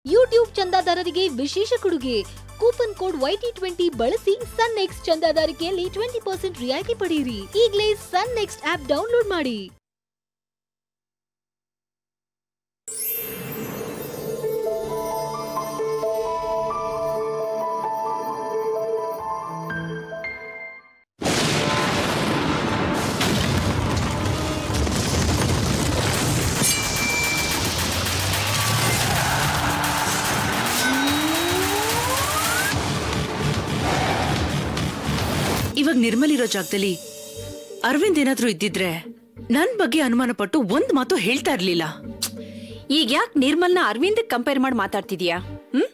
YouTube ಚಂದಾದಾರರಿಗೆ ವಿಶೇಷ ಕೊಡುಗೆ coupon code YT twenty ಬಳಸಿ ಸನ್ ನೆಕ್ಸ್ಟ್ ಚಂದಾದಾರಿಕೆಯಲ್ಲಿ ಟ್ವೆಂಟಿ ಪರ್ಸೆಂಟ್ ರಿಯಾಯಿತಿ ಪಡೆಯಿರಿ ಈಗಲೇ ಸನ್ ನೆಕ್ಸ್ಟ್ ಆಪ್ ಡೌನ್ಲೋಡ್ ಮಾಡಿ ಇವಾಗ ನಿರ್ಮಲ್ ಇರೋ ಜಾಗದಲ್ಲಿ ಅರವಿಂದ್ ಏನಾದ್ರೂ ಇದ್ದಿದ್ರೆ ನನ್ ಬಗ್ಗೆ ಅನುಮಾನ ಪಟ್ಟು ಒಂದ್ ಮಾತು ಹೇಳ್ತಾ ಇರ್ಲಿಲ್ಲ ಈಗ ಯಾಕೆ ನಿರ್ಮಲ್ನ ಅರವಿಂದ್ ಕಂಪೇರ್ ಮಾಡಿ ಮಾತಾಡ್ತಿದ್ಯಾ ಹ್ಮ್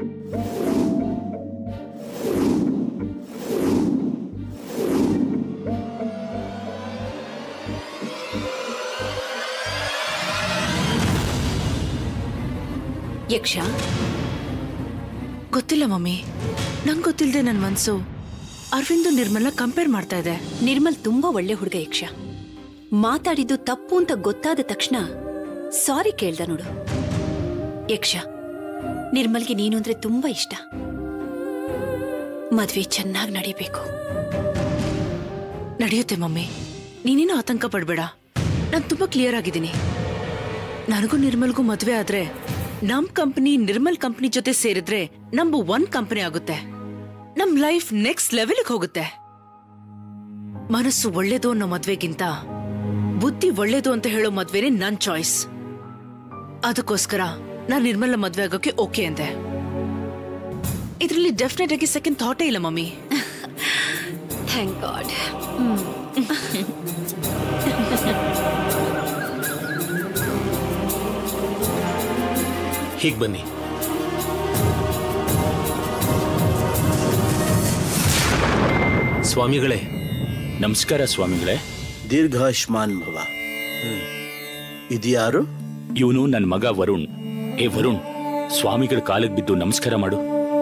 ಯಕ್ಷ ಗೊತ್ತಿಲ್ಲ ಮಮ್ಮಿ ನಂಗ್ ಗೊತ್ತಿಲ್ದೆ ನನ್ ಮನ್ಸು ಅರವಿಂದ್ ನಿರ್ಮಲ್ನ ಕಂಪೇರ್ ಮಾಡ್ತಾ ಇದೆ ನಿರ್ಮಲ್ ತುಂಬಾ ಒಳ್ಳೆ ಹುಡುಗ ಯಕ್ಷ ಮಾತಾಡಿದ್ದು ತಪ್ಪು ಅಂತ ಗೊತ್ತಾದ ತಕ್ಷಣ ಸಾರಿ ಕೇಳ್ದ ನೋಡು ಯಕ್ಷ ನಿರ್ಮಲ್ಗೆ ನೀನು ಅಂದ್ರೆ ತುಂಬಾ ಇಷ್ಟ ಮದ್ವೆ ಚೆನ್ನಾಗಿ ನಡಿಬೇಕು ನಡೆಯುತ್ತೆ ಮಮ್ಮಿ ನೀನೇನು ಆತಂಕ ಪಡ್ಬೇಡ ನಾನ್ ತುಂಬಾ ಕ್ಲಿಯರ್ ಆಗಿದ್ದೀನಿ ನನಗೂ ನಿರ್ಮಲ್ಗೂ ಮದ್ವೆ ಆದ್ರೆ ನಮ್ ಕಂಪನಿ ನಿರ್ಮಲ್ ಕಂಪನಿ ಜೊತೆ ಸೇರಿದ್ರೆ ನಮ್ದು ಒನ್ ಕಂಪನಿ ಆಗುತ್ತೆ ನಮ್ ಲೈಫ್ ನೆಕ್ಸ್ಟ್ ಲೆವೆಲ್ಗೆ ಹೋಗುತ್ತೆ ಮನಸ್ಸು ಒಳ್ಳೇದು ಅನ್ನೋ ಮದ್ವೆಗಿಂತ ಬುದ್ಧಿ ಒಳ್ಳೇದು ಅಂತ ಹೇಳೋ ಮದ್ವೆನೇ ನನ್ ಚಾಯ್ಸ್ ಅದಕ್ಕೋಸ್ಕರ ನಾನ್ ನಿರ್ಮಲ ಮದ್ವೆ ಆಗೋಕೆ ಓಕೆ ಅಂದೆ ಇದ್ರಲ್ಲಿ ಡೆಫಿನೆಟ್ ಆಗಿ ಸೆಕೆಂಡ್ ಥಾಟೇ ಇಲ್ಲ ಮಮ್ಮಿ ಥ್ಯಾಂಕ್ ಗಾಡ್ ಹೀಗ್ ಬನ್ನಿ ಸ್ವಾಮಿಗಳೇ ನಮಸ್ಕಾರ ಸ್ವಾಮಿಗಳೇ ದೀರ್ಘಾಯುಷ್ಮಾನ್ ಭವ ಇದ್ಯಾರು ಇವನು ನನ್ನ ಮಗ ವರುಣ್ ಏ ವರುಣ್ ಸ್ವಾಮಿಗಳ ಕಾಲಿಗೆ ಬಿದ್ದು ನಮಸ್ಕಾರ ಮಾಡು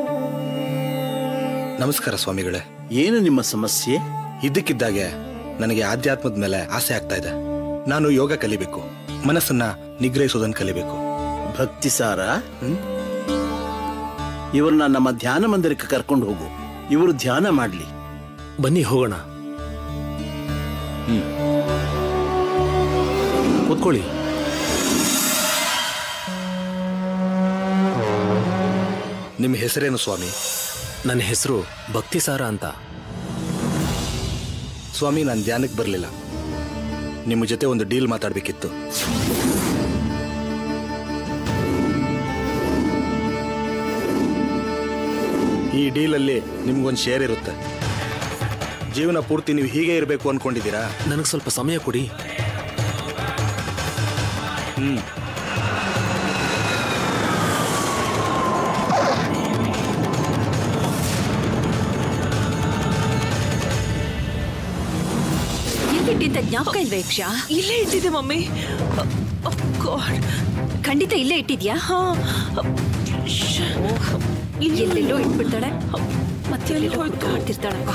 ನಮಸ್ಕಾರ ಸ್ವಾಮಿಗಳೇ ಏನು ನಿಮ್ಮ ಸಮಸ್ಯೆ ಇದ್ದಕ್ಕಿದ್ದಾಗೆ ನನಗೆ ಆಧ್ಯಾತ್ಮದ ಮೇಲೆ ಆಸೆ ಆಗ್ತಾ ಇದೆ ನಾನು ಯೋಗ ಕಲಿಬೇಕು ಮನಸ್ಸನ್ನ ನಿಗ್ರಹಿಸೋದನ್ನ ಕಲಿಬೇಕು ಭಕ್ತಿ ಸಾರ ಇವ್ರನ್ನ ನಮ್ಮ ಧ್ಯಾನ ಮಂದಿರಕ್ಕೆ ಕರ್ಕೊಂಡು ಹೋಗು ಇವರು ಧ್ಯಾನ ಮಾಡ್ಲಿ ಬನ್ನಿ ಹೋಗೋಣ ಹ್ಮ್. ಕೂತ್ಕೊಳ್ಳಿ ನಿಮ್ಮ ಹೆಸರೇನು ಸ್ವಾಮಿ ನನ್ನ ಹೆಸರು ಭಕ್ತಿಸಾರ ಅಂತ ಸ್ವಾಮಿ ನಾನು ಧ್ಯಾನಕ್ಕೆ ಬರಲಿಲ್ಲ ನಿಮ್ಮ ಜೊತೆ ಒಂದು ಡೀಲ್ ಮಾತಾಡಬೇಕಿತ್ತು ಈ ಡೀಲಲ್ಲಿ ನಿಮ್ಗೊಂದು ಶೇರ್ ಇರುತ್ತೆ ಜೀವನ ಪೂರ್ತಿ ನೀವು ಹೀಗೆ ಇರಬೇಕು ಅನ್ಕೊಂಡಿದ್ದೀರಾ ನನಗೆ ಸ್ವಲ್ಪ ಸಮಯ ಕೊಡಿ ಹ್ಮ್ ಎಲ್ಲಿಟ್ಟಿದ್ದ ಜ್ಞಾಪಕ ಇಲ್ವಾ ಯಕ್ಷ ಇಲ್ಲೇ ಇಟ್ಟಿದೆ ಮಮ್ಮಿ ಗಾಡ್ ಖಂಡಿತ ಇಲ್ಲೇ ಇಟ್ಟಿದ್ಯಾ ಎಲ್ಲೆಲ್ಲೋ ಇಟ್ಬಿಡ್ತಾಳೆ ಮತ್ತೆ ಎಲ್ಲೆಲ್ಲೋ ಹುಡುಕಾಡ್ತಿರ್ತಾಳಪ್ಪ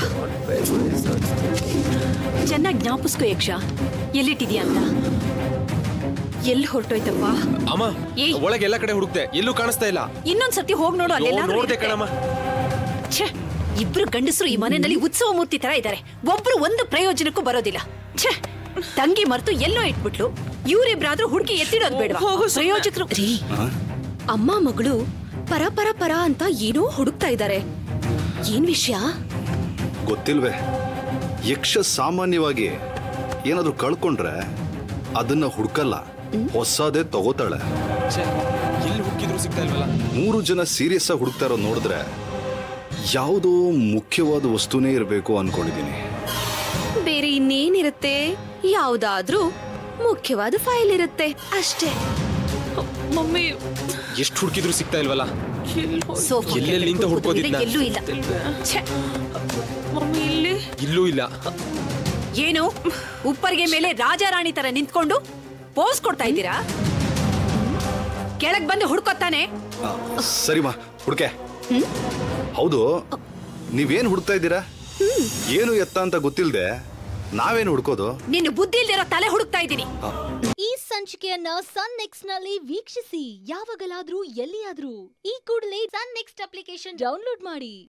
ಚೆನ್ನಾಗಿ ಜ್ಞಾಪಿಸ್ಕೋ ಯಕ್ಷ ಎಲ್ಲಿಟ್ಟಿದ್ಯಾ ಅಂತ ಎಲ್ಲಿ ಹೊರಟೋಯ್ತಪ್ಪ ಅಮ್ಮ ಏಯ್. ಒಳಗೆ ಎಲ್ಲ ಕಡೆ ಹುಡುಕ್ತೆ ಎಲ್ಲೂ ಕಾಣಿಸ್ತಾ ಇಲ್ಲ ಇನ್ನೊಂದ್ಸತಿ ಹೋಗ್ ನೋಡು ಅಲ್ಲೆಲ್ಲ ನೋಡ್ದೆ ಕಣಮ್ಮ ಛೇ ಇಬ್ರು ಗಂಡಸರು ಈ ಮನೆಯಲ್ಲಿ ಉತ್ಸವ ಮೂರ್ತಿ ತರ ಇದ್ದಾರೆ ಒಬ್ರು ಒಂದು ಪ್ರಯೋಜನಕ್ಕೂ ಬರೋದಿಲ್ಲ ಛೇ ತಂಗಿ ಮರ್ತು ಎಲ್ಲೋ ಇಟ್ಬಿಟ್ಲು ಇವ್ರಿಬ್ರಾದ್ರೂ ಹುಡುಕಿ ಎತ್ತಿಡೋದ್ ಬೇಡ ಪ್ರಯೋಜಕರು ರೀ ಅಮ್ಮ ಮಗಳು ಪರ ಪರ ಪರ ಅಂತ ಏನೋ ಹುಡುಕ್ತಾ ಇದ್ದಾರೆ ಏನ್ ವಿಷಯ ಗೊತ್ತಿಲ್ವೇ ಯಕ್ಷ ಸಾಮಾನ್ಯವಾಗಿ ಏನಾದ್ರೂ ಕಳ್ಕೊಂಡ್ರೆ ಅದನ್ನ ಹುಡ್ಕಲ್ಲ ಹೊಸದೇ ತಗೋತಾಳೆ ಎಲ್ಲಿ ಹುಡುಕಿದ್ರು ಸಿಗ್ತಾ ಇಲ್ವಲ್ಲ ಮೂರು ಜನ ಸೀರಿಯಸ್ ಆಗಿ ಹುಡುಕ್ತಾ ಇರೋದು ನೋಡಿದ್ರೆ ಯಾವುದೋ ಮುಖ್ಯವಾದ ವಸ್ತುನೇ ಇರಬೇಕು ಅನ್ಕೊಂಡಿದ್ದೀನಿ ಬೇರೆ ಇನ್ನೇನಿರುತ್ತೆ ಯಾವ್ದಾದ್ರೂ ಮುಖ್ಯವಾದ ಫೈಲ್ ಇರುತ್ತೆ ಅಷ್ಟೇ ಮಮ್ಮಿ ಎಷ್ಟು ಹುಡುಕಿದ್ರು ಸಿಗ್ತಾ ಇಲ್ವಲ್ಲ ಸೋಫಾ ಎಲ್ಲೆಲ್ಲಿ ನಿಂತು ಹುಡ್ಕೋದಿದ್ನ? ಎಲ್ಲೂ ಇಲ್ಲ ಛೇ, ಮಮ್ಮಿ ಇಲ್ಲಿ ಇಲ್ಲೂ ಇಲ್ಲ ಏನು ಉಪ್ಪರಿಗೆ ಮೇಲೆ ರಾಜಾರಾಣಿ ತರ ನಿಂತ್ಕೊಂಡು ಪೋಸ್ ಕೊಡ್ತಾ ಇದ್ದೀರಾ ಕೆಳಗ್ ಬಂದು ಹುಡ್ಕೊತಾನೆ ಆ, ಸರಿಮಾ ಹುಡ್ಕೆ ಹೌದು ನೀವೇನ್ ಹುಡುಕ್ತಾ ಇದ್ದೀರಾ ಏನು ಎತ್ತ ಅಂತ ಗೊತ್ತಿಲ್ದೆ ನಾವೇನು ಹುಡ್ಕೋದು ನಿನ್ನ ಬುದ್ಧಿ ಇಲ್ದಿರೋ ತಲೆ ಹುಡುಕ್ತಾ ಇದ್ದೀನಿ ಈ ಸಂಚಿಕೆಯನ್ನ ಸನ್ ನೆಕ್ಸ್ಟ್ ನಲ್ಲಿ ವೀಕ್ಷಿಸಿ ಯಾವಾಗಲಾದ್ರೂ ಎಲ್ಲಿಯಾದ್ರೂ ಈ ಕೂಡಲೇ ಸನ್ ನೆಕ್ಸ್ಟ್ ಅಪ್ಲಿಕೇಶನ್ ಡೌನ್ಲೋಡ್ ಮಾಡಿ